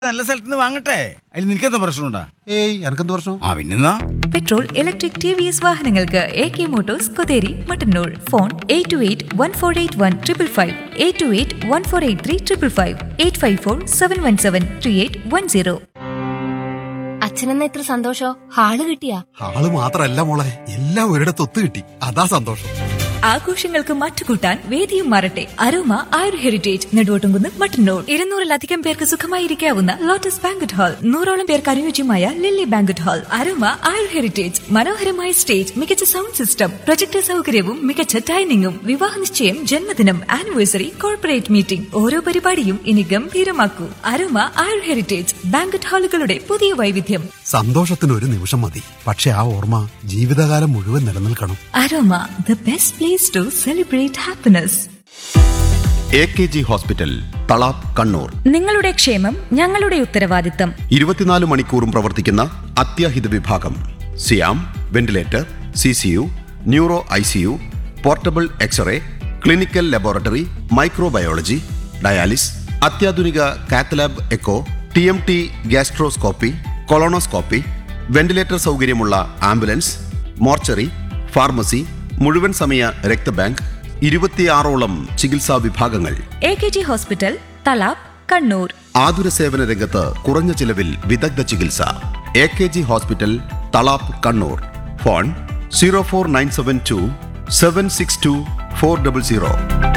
നല്ല സ്ഥലത്ത് നിന്ന് വാങ്ങട്ടെ അതിൽ നിനക്കെന്താ പ്രശ്നമുണ്ടാ ഏയ് എനക്കെന്ത് പ്രശ്നം ആ പിന്നെന്നാ petrol electric T V S വാഹനങ്ങൾക്ക് A K motors Kotheri Mattannur phone eight two eight one four eight one triple five eight two eight one four eight three triple five eight five four seven one seven three eight one zero അച്ഛനെന്ന ഇത്ര സന്തോഷോ hall കിട്ടിയാ ആള് മാത്രല്ല മോളെ എല്ലാം ഒരിടത്ത് ഒത്തു കിട്ടി അതാ സന്തോഷം ആഘോഷങ്ങൾക്ക് മറ്റുകൂട്ടാൻ വേദിയും മാറട്ടെ അരോമ ആയുർ ഹെറിറ്റേജ് നെടുവോട്ടുംകുന്ന് മട്ടന്നൂർ ഇരുന്നൂറിലധികം പേർക്ക് സുഖമായിരിക്കാവുന്ന ലോട്ടസ് ബാങ്കറ്റ് ഹാൾ നൂറോളം പേർക്ക് അനുയോജ്യമായ lily banquet hall Aroma Ayur heritage മനോഹരമായ സ്റ്റേജ് മികച്ച സൗണ്ട് സിസ്റ്റം പ്രൊജക്ടർ സൗകര്യവും മികച്ച ഡൈനിങ്ങും വിവാഹ നിശ്ചയം ജന്മദിനം ആനിവേഴ്സറി കോർപ്പറേറ്റ് മീറ്റിംഗ് ഓരോ പരിപാടിയും ഇനി ഗംഭീരമാക്കൂ അരോമ ആയുർ ഹെറിറ്റേജ് ബാങ്കറ്റ് ഹാളുകളുടെ പുതിയ വൈവിധ്യം സന്തോഷത്തിന് ഒരു നിമിഷം മതി പക്ഷെ ആ ഓർമ്മ ജീവിതകാലം മുഴുവൻ നിലനിൽക്കണം Aroma the best place to celebrate happiness A K G hospital Thalap Kannur നിങ്ങളുടെ ക്ഷേമം ഞങ്ങളുടെ ഉത്തരവാദിത്തം ഇരുപത്തിനാല് മണിക്കൂറും പ്രവർത്തിക്കുന്ന അത്യാഹിത വിഭാഗം സിയാം ventilator C C U neuro I C U portable X-ray clinical laboratory microbiology dialysis അത്യാധുനിക cath lab echo T M T gastroscopy colonoscopy ventilator സൗകര്യമുള്ള ആംബുലൻസ് മോർച്ചറി ഫാർമസി മുഴുവൻ സമയ രക്തബാങ്ക് ഇരുപത്തിയാറോളം ചികിത്സാ വിഭാഗങ്ങൾ A K G hospital Thalap Kannur ആതുര സേവന രംഗത്ത് കുറഞ്ഞ ചിലവിൽ വിദഗ്ധ ചികിത്സ A K G hospital Thalap Kannur phone zero four nine seven two seven six two four double zero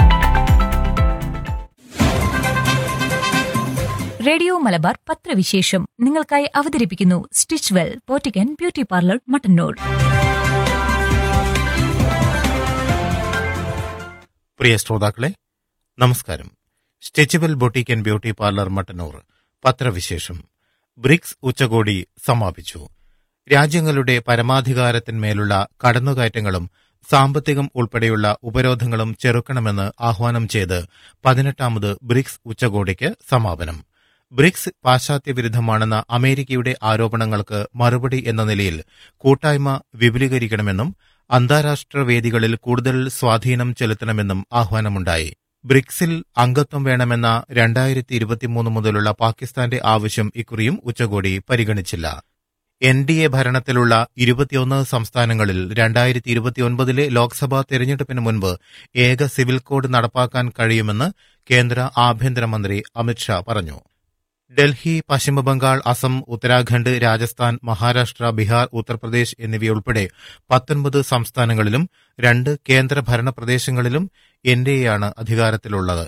radio Malabar പത്രവിശേഷം നിങ്ങൾക്കായി അവതരിപ്പിക്കുന്നു സ്റ്റിച്ച് വെൽ പോറ്റിക്കൻ ബ്യൂട്ടി പാർലർ മട്ടന്നൂർ പ്രിയ ശ്രോതാക്കളെ നമസ്കാരം stitchable boutique and beauty parlour Mattannur പത്രവിശേഷം ബ്രിക്സ് ഉച്ചകോടി സമാപിച്ചു രാജ്യങ്ങളുടെ പരമാധികാരത്തിന്മേലുള്ള കടന്നുകയറ്റങ്ങളും സാമ്പത്തികം ഉൾപ്പെടെയുള്ള ഉപരോധങ്ങളും ചെറുക്കണമെന്ന് ആഹ്വാനം ചെയ്ത് പതിനെട്ടാമത് ബ്രിക്സ് ഉച്ചകോടിക്ക് സമാപനം ബ്രിക്സ് പാശ്ചാത്യ വിരുദ്ധമാണെന്ന അമേരിക്കയുടെ ആരോപണങ്ങൾക്ക് മറുപടി എന്ന നിലയിൽ കൂട്ടായ്മ വിപുലീകരിക്കണമെന്നും അന്താരാഷ്ട്ര വേദികളിൽ കൂടുതൽ സ്വാധീനം ചെലുത്തണമെന്നും ആഹ്വാനമുണ്ടായി ബ്രിക്സിൽ അംഗത്വം വേണമെന്ന രണ്ടായിരത്തി ഇരുപത്തിമൂന്ന് മുതലുള്ള പാകിസ്ഥാന്റെ ആവശ്യം ഇക്കുറിയും ഉച്ചകോടി പരിഗണിച്ചില്ല എൻ ഡി എ ഭരണത്തിലുള്ള ഇരുപത്തിയൊന്ന് സംസ്ഥാനങ്ങളിൽ രണ്ടായിരത്തി ഇരുപത്തിയൊൻപതിലെ ലോക്സഭാ തെരഞ്ഞെടുപ്പിന് മുൻപ് ഏക സിവിൽ കോഡ് നടപ്പാക്കാൻ കഴിയുമെന്ന് കേന്ദ്ര ആഭ്യന്തരമന്ത്രി അമിത്ഷാ പറഞ്ഞു ഡൽഹി പശ്ചിമബംഗാൾ അസം ഉത്തരാഖണ്ഡ് രാജസ്ഥാൻ മഹാരാഷ്ട്ര ബീഹാർ ഉത്തർപ്രദേശ് എന്നിവയുൾപ്പെടെ പത്തൊൻപത് സംസ്ഥാനങ്ങളിലും രണ്ട് കേന്ദ്രഭരണ പ്രദേശങ്ങളിലും എൻ ഡി എയാണ് അധികാരത്തിലുള്ളത്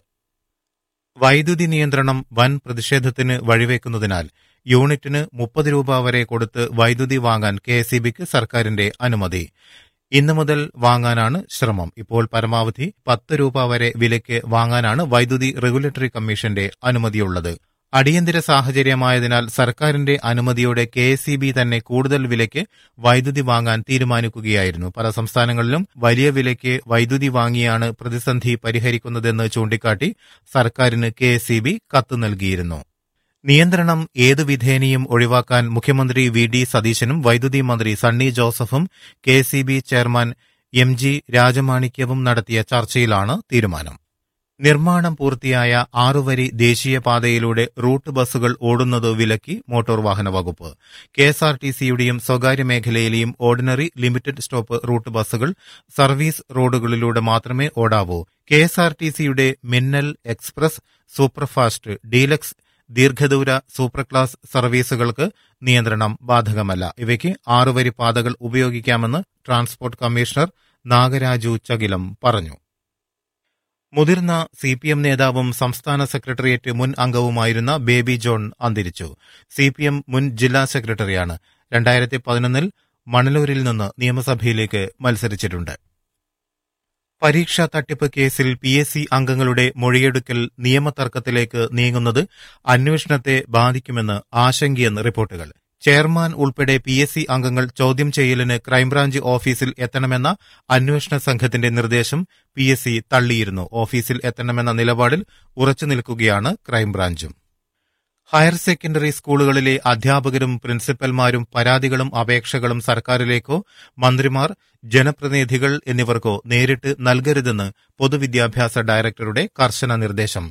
വൈദ്യുതി നിയന്ത്രണം വൻ പ്രതിഷേധത്തിന് വഴിവെക്കുന്നതിനാൽ യൂണിറ്റിന് മുപ്പത് രൂപ വരെ കൊടുത്ത് വൈദ്യുതി വാങ്ങാൻ കെ സർക്കാരിന്റെ അനുമതി ഇന്നു മുതൽ വാങ്ങാനാണ് ശ്രമം ഇപ്പോൾ പരമാവധി പത്ത് രൂപ വരെ വിലയ്ക്ക് വാങ്ങാനാണ് വൈദ്യുതി റെഗുലേറ്ററി കമ്മീഷന്റെ അനുമതിയുള്ളത് അടിയന്തര സാഹചര്യമായതിനാൽ സർക്കാരിന്റെ അനുമതിയോടെ കെ തന്നെ കൂടുതൽ വിലയ്ക്ക് വൈദ്യുതി വാങ്ങാൻ തീരുമാനിക്കുകയായിരുന്നു പല സംസ്ഥാനങ്ങളിലും വലിയ വിലയ്ക്ക് വൈദ്യുതി വാങ്ങിയാണ് പ്രതിസന്ധി പരിഹരിക്കുന്നതെന്ന് ചൂണ്ടിക്കാട്ടി സർക്കാരിന് കെ കത്ത് നൽകിയിരുന്നു നിയന്ത്രണം ഏതു വിധേനയും ഒഴിവാക്കാൻ മുഖ്യമന്ത്രി വി ഡി സതീശനും വൈദ്യുതി മന്ത്രി സണ്ണി ജോസഫും കെ ചെയർമാൻ എം ജി രാജമാണിക്യവും നടത്തിയ ചർച്ചയിലാണ് തീരുമാനം നിർമ്മാണം പൂർത്തിയായ ആറുവരി ദേശീയപാതയിലൂടെ റൂട്ട് ബസ്സുകൾ ഓടുന്നത് വിലക്കി മോട്ടോർ വാഹന വകുപ്പ് കെഎസ്ആർടിസിയുടെയും സ്വകാര്യ മേഖലയിലെയും ഓർഡിനറി ലിമിറ്റഡ് സ്റ്റോപ്പ് റൂട്ട് ബസ്സുകൾ സർവീസ് റോഡുകളിലൂടെ മാത്രമേ ഓടാവൂ കെഎസ്ആർടിസിയുടെ മിന്നൽ എക്സ്പ്രസ് സൂപ്പർഫാസ്റ്റ് ഡീലക്സ് ദീർഘദൂര സൂപ്പർ ക്ലാസ് സർവീസുകൾക്ക് നിയന്ത്രണം ബാധകമല്ല ഇവയ്ക്ക് ആറുവരി പാതകൾ ഉപയോഗിക്കാമെന്ന് ട്രാൻസ്പോർട്ട് കമ്മീഷണർ നാഗരാജു ചകിലം പറഞ്ഞു മുതിർന്ന സി പി എം നേതാവും സംസ്ഥാന സെക്രട്ടേറിയറ്റ് മുൻ അംഗവുമായിരുന്ന ബേബി ജോൺ അന്തരിച്ചു സി പി എം മുൻ ജില്ലാ സെക്രട്ടറിയാണ് രണ്ടായിരത്തി പതിനൊന്നിൽ മണലൂരിൽ നിന്ന് നിയമസഭയിലേക്ക് മത്സരിച്ചിട്ടുണ്ട് പരീക്ഷാ തട്ടിപ്പ് കേസിൽ പി എസ് സി അംഗങ്ങളുടെ മൊഴിയെടുക്കൽ നിയമതർക്കത്തിലേക്ക് നീങ്ങുന്നത് അന്വേഷണത്തെ ബാധിക്കുമെന്ന് ആശങ്കയെന്ന് റിപ്പോർട്ടുകൾ ചെയർമാൻ ഉൾപ്പെടെ പി എസ് സി അംഗങ്ങൾ ചോദ്യം ചെയ്യലിന് ക്രൈംബ്രാഞ്ച് ഓഫീസിൽ എത്തണമെന്ന അന്വേഷണ സംഘത്തിന്റെ നിർദ്ദേശം പി എസ് സി തള്ളിയിരുന്നു ഓഫീസിൽ എത്തണമെന്ന നിലപാടിൽ ഉറച്ചു നിൽക്കുകയാണ് ക്രൈംബ്രാഞ്ചും ഹയർ സെക്കൻഡറി സ്കൂളുകളിലെ അധ്യാപകരും പ്രിൻസിപ്പൽമാരും പരാതികളും അപേക്ഷകളും സർക്കാരിലേക്കോ മന്ത്രിമാർ ജനപ്രതിനിധികൾ എന്നിവർക്കോ നേരിട്ട് നൽകരുതെന്ന് പൊതുവിദ്യാഭ്യാസ ഡയറക്ടറുടെ കർശന നിർദ്ദേശം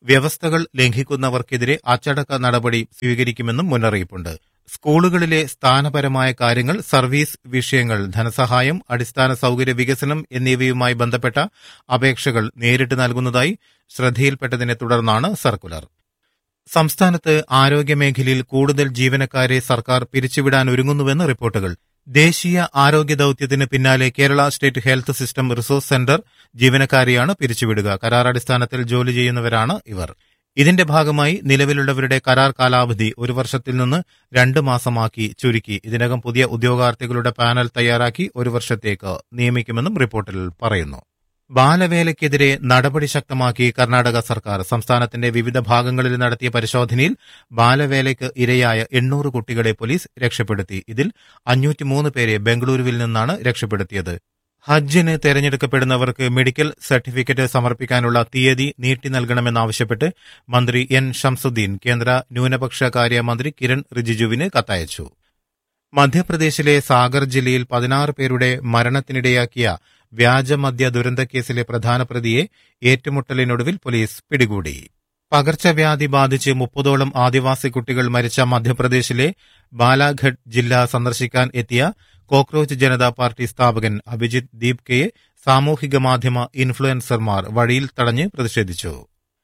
വ്യവസ്ഥകൾ ലംഘിക്കുന്നവർക്കെതിരെ അച്ചടക്ക നടപടി സ്വീകരിക്കുമെന്നും മുന്നറിയിപ്പുണ്ട് സ്കൂളുകളിലെ സ്ഥാനപരമായ കാര്യങ്ങൾ സർവീസ് വിഷയങ്ങൾ ധനസഹായം അടിസ്ഥാന സൌകര്യ വികസനം എന്നിവയുമായി ബന്ധപ്പെട്ട അപേക്ഷകൾ നേരിട്ട് നൽകുന്നതായി ശ്രദ്ധയിൽപ്പെട്ടതിനെ തുടർന്നാണ് സർക്കുലർ സംസ്ഥാനത്ത് ആരോഗ്യമേഖലയിൽ കൂടുതൽ ജീവനക്കാരെ സർക്കാർ പിരിച്ചുവിടാൻ ഒരുങ്ങുന്നുവെന്ന് റിപ്പോർട്ടുകൾ ദേശീയ ആരോഗ്യ ദൌത്യത്തിന് പിന്നാലെ Kerala state health system resource centre ജീവനക്കാരെയാണ് പിരിച്ചുവിടുക കരാർ അടിസ്ഥാനത്തിൽ ജോലി ചെയ്യുന്നവരാണ് ഇവർ ഇതിന്റെ ഭാഗമായി നിലവിലുള്ളവരുടെ കരാർ കാലാവധി ഒരു വർഷത്തിൽ നിന്ന് രണ്ട് മാസമാക്കി ചുരുക്കി ഇതിനകം പുതിയ ഉദ്യോഗാർത്ഥികളുടെ പാനൽ തയ്യാറാക്കി ഒരു വർഷത്തേക്ക് നിയമിക്കുമെന്നും റിപ്പോർട്ടിൽ പറയുന്നു ബാലവേലയ്ക്കെതിരെ നടപടി ശക്തമാക്കി കർണാടക സർക്കാർ സംസ്ഥാനത്തിന്റെ വിവിധ ഭാഗങ്ങളിൽ നടത്തിയ പരിശോധനയിൽ ബാലവേലയ്ക്ക് ഇരയായ എണ്ണൂറ് കുട്ടികളെ പോലീസ് രക്ഷപ്പെടുത്തി ഇതിൽ അഞ്ഞൂറ്റിമൂന്ന് പേരെ ബംഗളൂരുവിൽ നിന്നാണ് രക്ഷപ്പെടുത്തിയത് ഹജ്ജിന് തെരഞ്ഞെടുക്കപ്പെടുന്നവർക്ക് മെഡിക്കൽ സർട്ടിഫിക്കറ്റ് സമർപ്പിക്കാനുള്ള തീയതി നീട്ടി നൽകണമെന്നാവശ്യപ്പെട്ട് മന്ത്രി എൻ ഷംസുദ്ദീൻ കേന്ദ്ര ന്യൂനപക്ഷ കാര്യ മന്ത്രി കിരൺ റിജിജുവിന് കത്തയച്ചു മധ്യപ്രദേശിലെ സാഗർ ജില്ലയിൽ പതിനാറ് പേരുടെ മരണത്തിനിടയാക്കിയ വ്യാജമദ്യ ദുരന്തക്കേസിലെ പ്രധാന പ്രതിയെ ഏറ്റുമുട്ടലിനൊടുവിൽ പോലീസ് പിടികൂടി പകർച്ചവ്യാധി ബാധിച്ച് മുപ്പതോളം ആദിവാസി കുട്ടികൾ മരിച്ച മധ്യപ്രദേശിലെ ബാലാഘട്ട് ജില്ല സന്ദർശിക്കാൻ എത്തിയ കോക്രോച്ച് ജനതാ പാർട്ടി സ്ഥാപകൻ അഭിജിത് ദീപ്കയെ സാമൂഹിക മാധ്യമ ഇൻഫ്ലുവൻസർമാർ വഴിയിൽ തടഞ്ഞ് പ്രതിഷേധിച്ചു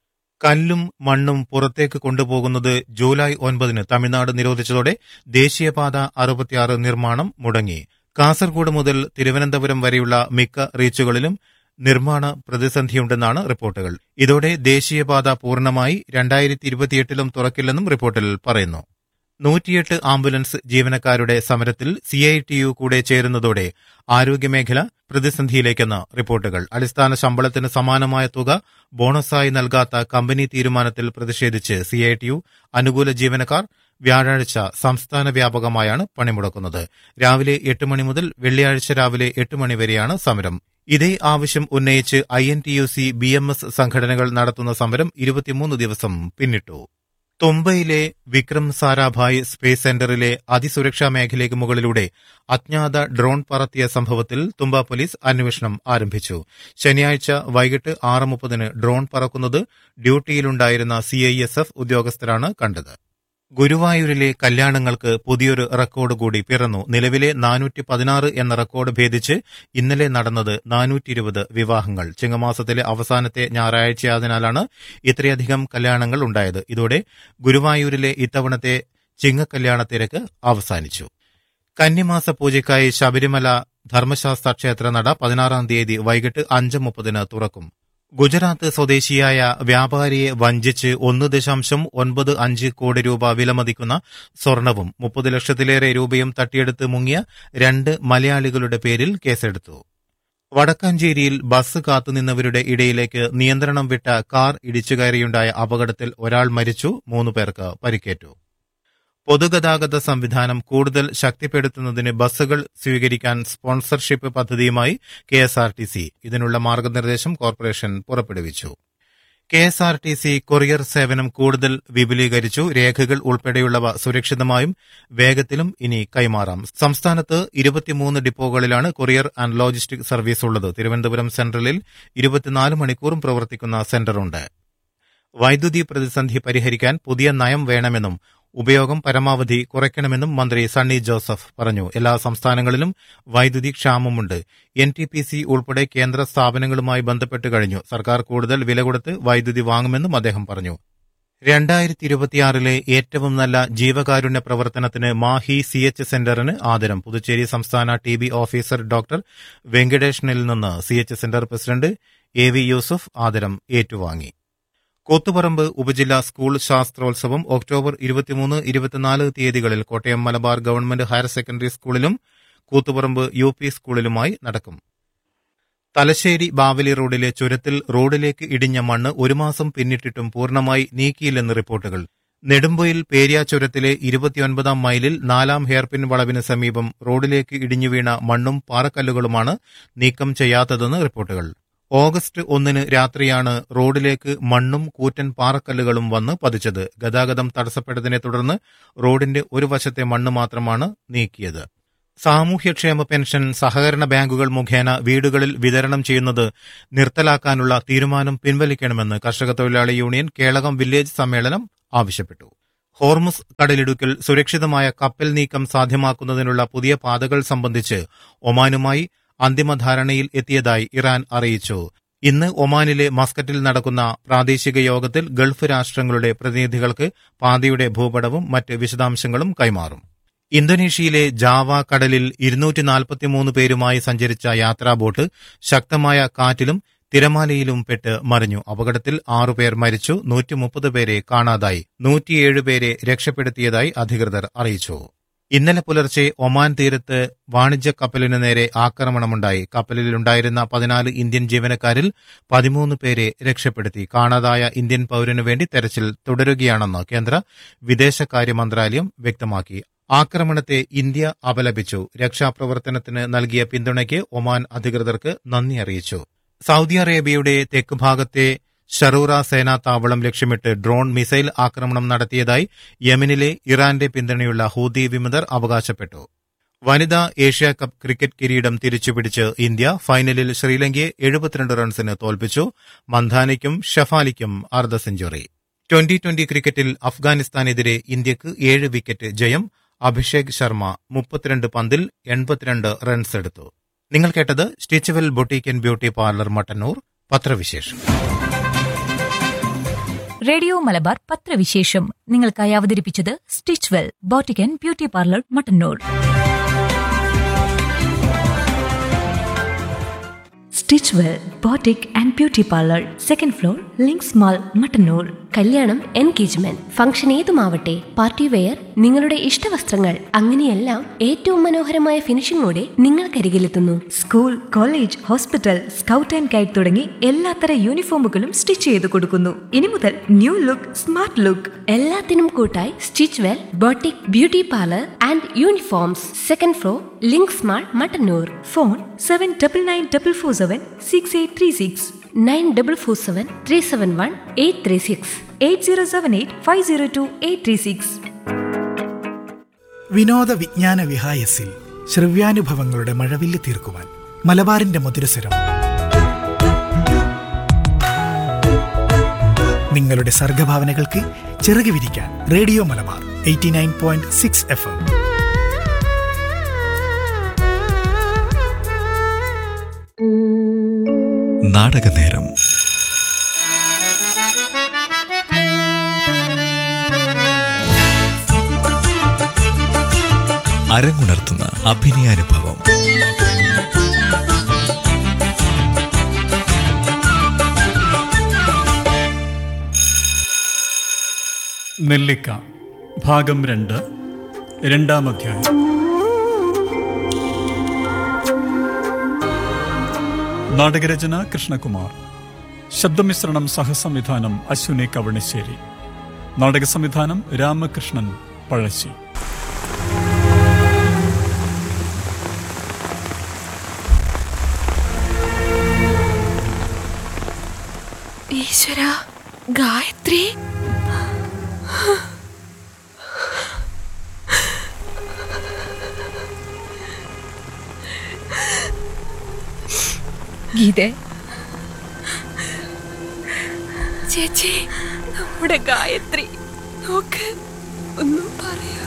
കല്ലും മണ്ണും പുറത്തേക്ക് കൊണ്ടുപോകുന്നത് ജൂലൈ ഒൻപതിന് തമിഴ്നാട് നിരോധിച്ചതോടെ ദേശീയപാത അറുപത്തിയാറ് നിർമ്മാണം മുടങ്ങി കാസർഗോഡ് മുതൽ തിരുവനന്തപുരം വരെയുള്ള മിക്ക റീച്ചുകളിലും നിർമ്മാണ പ്രതിസന്ധിയുണ്ടെന്നാണ് റിപ്പോർട്ടുകൾ ഇതോടെ ദേശീയപാത പൂർണ്ണമായി രണ്ടായിരത്തി ഇരുപത്തിയെട്ടിലും തുറക്കില്ലെന്നും റിപ്പോർട്ടിൽ പറയുന്നു നൂറ്റിയെട്ട് ആംബുലൻസ് ജീവനക്കാരുടെ സമരത്തിൽ സി ഐ ടി യു കൂടെ ചേരുന്നതോടെ ആരോഗ്യമേഖല പ്രതിസന്ധിയിലേക്കെന്ന് റിപ്പോർട്ടുകൾ അടിസ്ഥാന ശമ്പളത്തിന് സമാനമായ തുക ബോണസായി നൽകാത്ത കമ്പനി തീരുമാനത്തിൽ പ്രതിഷേധിച്ച് സി ഐ ടി യു അനുകൂല ജീവനക്കാർ വ്യാഴാഴ്ച സംസ്ഥാന വ്യാപകമായാണ് പണിമുടക്കുന്നത് രാവിലെ എട്ട് മണി മുതൽ വെള്ളിയാഴ്ച രാവിലെ എട്ട് മണി വരെയാണ് സമരം ഇതേ ആവശ്യം ഉന്നയിച്ച് I N T U C B M S സംഘടനകൾ നടത്തുന്ന സമരം ഇരുപത്തിമൂന്ന് ദിവസം പിന്നിട്ടു തുമ്പയിലെ വിക്രം സാരാഭായ് സ്പേസ് സെന്ററിലെ അതിസുരക്ഷാ മേഖലയ്ക്ക് മുകളിലൂടെ അജ്ഞാത ഡ്രോൺ പറത്തിയ സംഭവത്തിൽ തുമ്പ പോലീസ് അന്വേഷണം ആരംഭിച്ചു ശനിയാഴ്ച വൈകിട്ട് ആറ് മുപ്പതിന് ഡ്രോൺ പറക്കുന്നത് ഡ്യൂട്ടിയിലുണ്ടായിരുന്ന സി ഉദ്യോഗസ്ഥരാണ് കണ്ടത് ഗുരുവായൂരിലെ കല്യാണങ്ങൾക്ക് പുതിയൊരു റെക്കോർഡ് കൂടി പിറന്നു നിലവിലെ നാനൂറ്റി പതിനാറ് എന്ന റെക്കോർഡ് ഭേദിച്ച് ഇന്നലെ നടന്നത് നാനൂറ്റി ഇരുപത് വിവാഹങ്ങൾ ചിങ്ങമാസത്തിലെ അവസാനത്തെ ഞായറാഴ്ചയായതിനാലാണ് ഇത്രയധികം കല്യാണങ്ങൾ ഉണ്ടായത് ഇതോടെ ഗുരുവായൂരിലെ ഇത്തവണത്തെ ചിങ്ങക്കല്യാണ തിരക്ക് അവസാനിച്ചു കന്നിമാസ പൂജയ്ക്കായി ശബരിമല ധർമ്മശാസ്ത്ര ക്ഷേത്ര നട പതിനാറാം തീയതി വൈകിട്ട് അഞ്ച് മുപ്പതിന് തുറക്കും ഗുജറാത്ത് സ്വദേശിയായ വ്യാപാരിയെ വഞ്ചിച്ച് ഒന്ന് ദശാംശം ഒൻപത് അഞ്ച് കോടി രൂപ വിലമതിക്കുന്ന സ്വർണവും മുപ്പത് ലക്ഷത്തിലേറെ രൂപയും തട്ടിയെടുത്ത് മുങ്ങിയ രണ്ട് മലയാളികളുടെ പേരിൽ കേസെടുത്തു വടക്കാഞ്ചേരിയിൽ ബസ് കാത്തുനിന്നവരുടെ ഇടയിലേക്ക് നിയന്ത്രണം വിട്ട കാർ ഇടിച്ചുകയറിയുണ്ടായ അപകടത്തിൽ ഒരാൾ മരിച്ചു മൂന്ന് പേർക്ക് പരിക്കേറ്റു പൊതുഗതാഗത സംവിധാനം കൂടുതൽ ശക്തിപ്പെടുത്തുന്നതിന് ബസ്സുകൾ സ്വീകരിക്കാൻ സ്പോൺസർഷിപ്പ് പദ്ധതിയുമായി K S R T C ഇതിനുള്ള മാർഗനിർദ്ദേശം കോർപ്പറേഷൻ പുറപ്പെടുവിച്ചു K S R T C courier സേവനം കൂടുതൽ വിപുലീകരിച്ചു രേഖകൾ ഉൾപ്പെടെയുള്ളവ സുരക്ഷിതമായും വേഗത്തിലും ഇനി കൈമാറാം സംസ്ഥാനത്ത് ഇരുപത്തിമൂന്ന് ഡിപ്പോകളിലാണ് കൊറിയർ ആൻഡ് ലോജിസ്റ്റിക് സർവീസ് ഉള്ളത് തിരുവനന്തപുരം സെൻട്രലിൽ ഇരുപത്തിനാല് മണിക്കൂറും പ്രവർത്തിക്കുന്ന സെന്ററുണ്ട് വൈദ്യുതി പ്രതിസന്ധി പരിഹരിക്കാൻ പുതിയ നയം വേണമെന്നും ഉപയോഗം പരമാവധി കുറയ്ക്കണമെന്നും മന്ത്രി സണ്ണി ജോസഫ് പറഞ്ഞു എല്ലാ സംസ്ഥാനങ്ങളിലും വൈദ്യുതി ക്ഷാമമുണ്ട് എൻ ടി പി സി ഉൾപ്പെടെ കേന്ദ്ര സ്ഥാപനങ്ങളുമായി ബന്ധപ്പെട്ട് കഴിഞ്ഞു സർക്കാർ കൂടുതൽ വില കൊടുത്ത് വൈദ്യുതി വാങ്ങുമെന്നും അദ്ദേഹം പറഞ്ഞു രണ്ടായിരത്തി ഇരുപത്തിയാറിലെ ഏറ്റവും നല്ല ജീവകാരുണ്യ പ്രവർത്തനത്തിന് മാഹി സി എച്ച് സെന്ററിന് ആദരം പുതുച്ചേരി സംസ്ഥാന ടി ബി ഓഫീസർ ഡോക്ടർ വെങ്കടേഷനിൽ നിന്ന് C H centre president A V Yusuf ആദരം ഏറ്റുവാങ്ങി കൂത്തുപറമ്പ് ഉപജില്ലാ സ്കൂൾ ശാസ്ത്രോത്സവം ഒക്ടോബർ ഇരുപത്തിമൂന്ന് ഇരുപത്തിനാല് തീയതികളിൽ Kottayam Malabar government higher secondary സ്കൂളിലും കൂത്തുപറമ്പ് യു പി സ്കൂളിലുമായി നടക്കും തലശ്ശേരി ബാവലി റോഡിലെ ചുരത്തിൽ റോഡിലേക്ക് ഇടിഞ്ഞ മണ്ണ് ഒരു മാസം പിന്നിട്ടിട്ടും പൂർണ്ണമായി നീക്കിയില്ലെന്ന് റിപ്പോർട്ടുകൾ നെടുമ്പൊയിൽ പേര്യ ചുരത്തിലെ ഇരുപത്തിയൊൻപതാം മൈലിൽ നാലാം ഹെയർപിൻ വളവിന് സമീപം റോഡിലേക്ക് ഇടിഞ്ഞു വീണ മണ്ണും പാറക്കല്ലുകളുമാണ് നീക്കം ചെയ്യാത്തതെന്ന് റിപ്പോർട്ടുകൾ ഓഗസ്റ്റ് ഒന്നിന് രാത്രിയാണ് റോഡിലേക്ക് മണ്ണും കൂറ്റൻ പാറക്കല്ലുകളും വന്ന് പതിച്ചത് ഗതാഗതം തടസ്സപ്പെട്ടതിനെ തുടർന്ന് റോഡിന്റെ ഒരു വശത്തെ മണ്ണ് മാത്രമാണ് നീക്കിയത് സാമൂഹ്യക്ഷേമ പെൻഷൻ സഹകരണ ബാങ്കുകൾ മുഖേന വീടുകളിൽ വിതരണം ചെയ്യുന്നത് നിർത്തലാക്കാനുള്ള തീരുമാനം പിൻവലിക്കണമെന്ന് കർഷക തൊഴിലാളി യൂണിയൻ കേളകം വില്ലേജ് സമ്മേളനം ആവശ്യപ്പെട്ടു ഹോർമുസ് കടലിടുക്കിൽ സുരക്ഷിതമായ കപ്പൽ നീക്കം സാധ്യമാക്കുന്നതിനുള്ള പുതിയ പാതകൾ സംബന്ധിച്ച് ഒമാനുമായി അന്തിമ ധാരണയിൽ എത്തിയതായി ഇറാൻ അറിയിച്ചു ഇന്ന് ഒമാനിലെ മസ്കറ്റിൽ നടക്കുന്ന പ്രാദേശിക യോഗത്തിൽ ഗൾഫ് രാഷ്ട്രങ്ങളുടെ പ്രതിനിധികൾക്ക് പാതയുടെ ഭൂപടവും മറ്റ് വിശദാംശങ്ങളും കൈമാറും ഇന്തോനേഷ്യയിലെ ജാവ കടലിൽ ഇരുന്നൂറ്റി നാൽപ്പത്തിമൂന്ന് പേരുമായി സഞ്ചരിച്ച യാത്രാ ബോട്ട് ശക്തമായ കാറ്റിലും തിരമാലയിലും പെട്ട് മറിഞ്ഞു അപകടത്തിൽ ആറുപേർ മരിച്ചു നൂറ്റി മുപ്പത് പേരെ കാണാതായി നൂറ്റിയേഴ് പേരെ രക്ഷപ്പെടുത്തിയതായി അധികൃതർ അറിയിച്ചു ഇന്നലെ പുലർച്ചെ ഒമാൻ തീരത്ത് വാണിജ്യ കപ്പലിനു നേരെ ആക്രമണമുണ്ടായി കപ്പലിലുണ്ടായിരുന്ന പതിനാല് ഇന്ത്യൻ ജീവനക്കാരിൽ പതിമൂന്ന് പേരെ രക്ഷപ്പെടുത്തി കാണാതായ ഇന്ത്യൻ പൌരനു വേണ്ടി തെരച്ചിൽ തുടരുകയാണെന്ന് കേന്ദ്ര വിദേശകാര്യ മന്ത്രാലയം വ്യക്തമാക്കി ആക്രമണത്തെ ഇന്ത്യ അപലപിച്ചു രക്ഷാപ്രവർത്തനത്തിന് നൽകിയ പിന്തുണയ്ക്ക് ഒമാൻ അധികൃതർക്ക് നന്ദി അറിയിച്ചു സൗദി അറേബ്യയുടെ തെക്ക് ഭാഗത്തെ ഷറൂറ സേനാ താവളം ലക്ഷ്യമിട്ട് ഡ്രോൺ മിസൈൽ ആക്രമണം നടത്തിയതായി യമനിലെ ഇറാന്റെ പിന്തുണയുള്ള ഹൂതി വിമതർ അവകാശപ്പെട്ടു വനിതാ ഏഷ്യ കപ്പ് ക്രിക്കറ്റ് കിരീടം തിരിച്ചുപിടിച്ച് ഇന്ത്യ ഫൈനലിൽ ശ്രീലങ്കയെ എഴുപത്തിരണ്ട് റൺസിന് തോൽപ്പിച്ചു മന്ധാനയ്ക്കും ഷഫാലിക്കും അർദ്ധ സെഞ്ചുറി ട്വന്റി ട്വന്റി ക്രിക്കറ്റിൽ അഫ്ഗാനിസ്ഥാനെതിരെ ഇന്ത്യക്ക് ഏഴ് വിക്കറ്റ് ജയം അഭിഷേക് ശർമ്മ മുപ്പത്തിരണ്ട് പന്തിൽ എൺപത്തിരണ്ട് റൺസ് എടുത്തു നിങ്ങൾ കേട്ടത് stitch well boutique and beauty parlour Mattannur പത്രവിശേഷം റേഡിയോ മലബാർ പത്രവിശേഷം നിങ്ങൾക്കായി അവതരിപ്പിച്ചത് സ്റ്റിച്ച് വെൽ ബോട്ടിക്കൻ beauty parlour Mattannur stitch well boutique and beauty parlour second floor links mall Mattannur കല്യാണം എൻഗേജ്മെന്റ് ഫംഗ്ഷൻ ഏതുമാവട്ടെ പാർട്ടി വെയർ നിങ്ങളുടെ ഇഷ്ടവസ്ത്രങ്ങൾ അങ്ങനെയെല്ലാം ഏറ്റവും മനോഹരമായ ഫിനിഷിംഗോടെ നിങ്ങൾക്കരികിലെത്തുന്നു school college hospital scout and guide തുടങ്ങി എല്ലാത്തര യൂണിഫോമുകളും സ്റ്റിച്ച് ചെയ്ത് കൊടുക്കുന്നു ഇനി മുതൽ ന്യൂ ലുക്ക് സ്മാർട്ട് ലുക്ക് എല്ലാത്തിനും കൂട്ടായി stitch well boutique beauty parlour and uniforms second floor links mall Mattannur phone seven double nine double four seven six eight three six nine double four seven three seven one eight three six eight zero seven eight five zero two eight three six വിനോദ വിജ്ഞാന വിഹായസിൽ ശ്രവ്യാനുഭവങ്ങളുടെ മഴവില്ല് തീർക്കുവാൻ മലബാറിന്റെ മധുരസ്വരം നിങ്ങളുടെ സർഗഭാവനകൾക്ക് ചിറക് വിരിക്കാൻ radio Malabar eighty nine point six F M നാടകനേരം അരങ്ങുണർത്തുന്ന അഭിനയാനുഭവം നെല്ലിക്ക ഭാഗം രണ്ട് രണ്ടാം അധ്യായം നാടകരചന കൃഷ്ണകുമാർ ശബ്ദമിശ്രണം സഹസംവിധാനം അശ്വിനി കവണശ്ശേരി നാടക സംവിധാനം രാമകൃഷ്ണൻ പഴശ്ശി ഈശ്വര ഗായത്രി ഗീതേ ചേച്ചി നമ്മുടെ ഗായത്രി നോക്ക് ഒന്നും പറയാതെ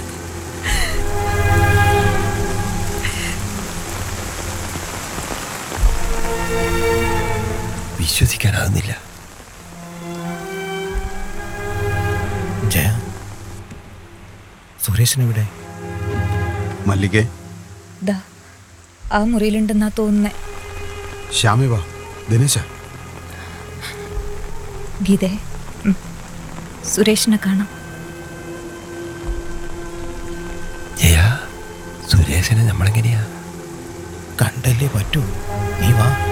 വിശ്വസിക്കാനാകുന്നില്ല ജയ സുരേഷനെവിടെ മല്ലികെ ദാ ആ മുറിയിലുണ്ടെന്നാ തോന്നുന്നേ ശ്യാമി വാ ദിനേശ ഗീതേ ഉം. സുരേഷിനെ കാണാം ജയ സുരേഷനെ നമ്മളെങ്ങനെയാ കണ്ടല്ലേ പറ്റൂ നീ വാ